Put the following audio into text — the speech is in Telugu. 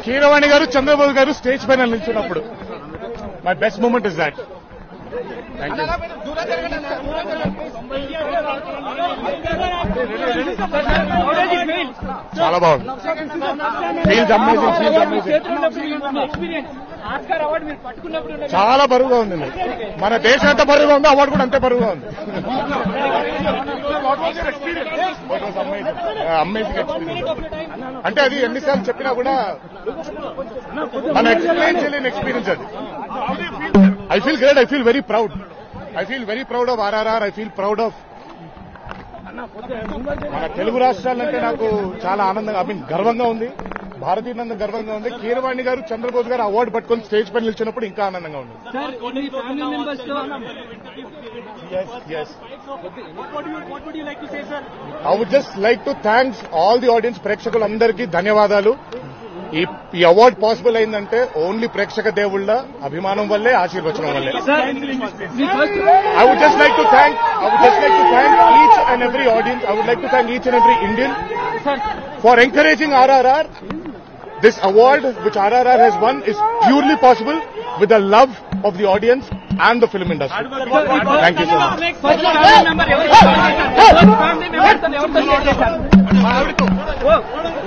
కీరవాణి గారు చంద్రబాబు గారు స్టేజ్ పైన నిల్చున్నప్పుడు my best moment is that thank you చాలా బాగుంది feels amazing feels amazing experience Oscar award మీరు పట్టుకున్నప్పుడు చాలా బరువుగా ఉంది మన దేశం ఎంత బరువుగా ఉందో అవార్డు కూడా అంతే బరువుగా ఉంది అమేజింగ్ ఎక్స్పీరియన్స్ అంటే అది ఎన్నిసార్లు చెప్పినా కూడా మన ఎక్స్ప్లెయిన్ చేయలేని ఎక్స్పీరియన్స్ అది I feel great I feel very proud I feel very proud of RRR I feel proud of మన తెలుగు రాష్ట్రాలంటే నాకు చాలా ఆనందంగా ఐ మీన్ గర్వంగా ఉంది భారతీయులందరూ గర్వంగా ఉంది కీరవాణి గారు చంద్రబోస్ గారు అవార్డు పట్టుకొని స్టేజ్ పైన నిలిచినప్పుడు ఇంకా ఆనందంగా ఉంది సార్ మీ ఫ్యామిలీ మెంబర్స్ తో I would just like to thanks all the audience ప్రేక్షకులందరికీ ధన్యవాదాలు ఈ ఈ అవార్డు పాసిబుల్ అయిందంటే ఓన్లీ ప్రేక్షక దేవుళ్ళ అభిమానం వల్లే ఆశీర్వచనం వల్లే సార్ మీ first I would just like to thank, I would just like to thank each and every audience. I would like to thank each and every Indian for encouraging RRR. This award which RRR has won is purely possible with the love of the audience and the film industry. Thank you so much. First family member ఎవరు ఫ్యామిలీ మెంబర్స్ ఎవరితో షేర్ చేశారు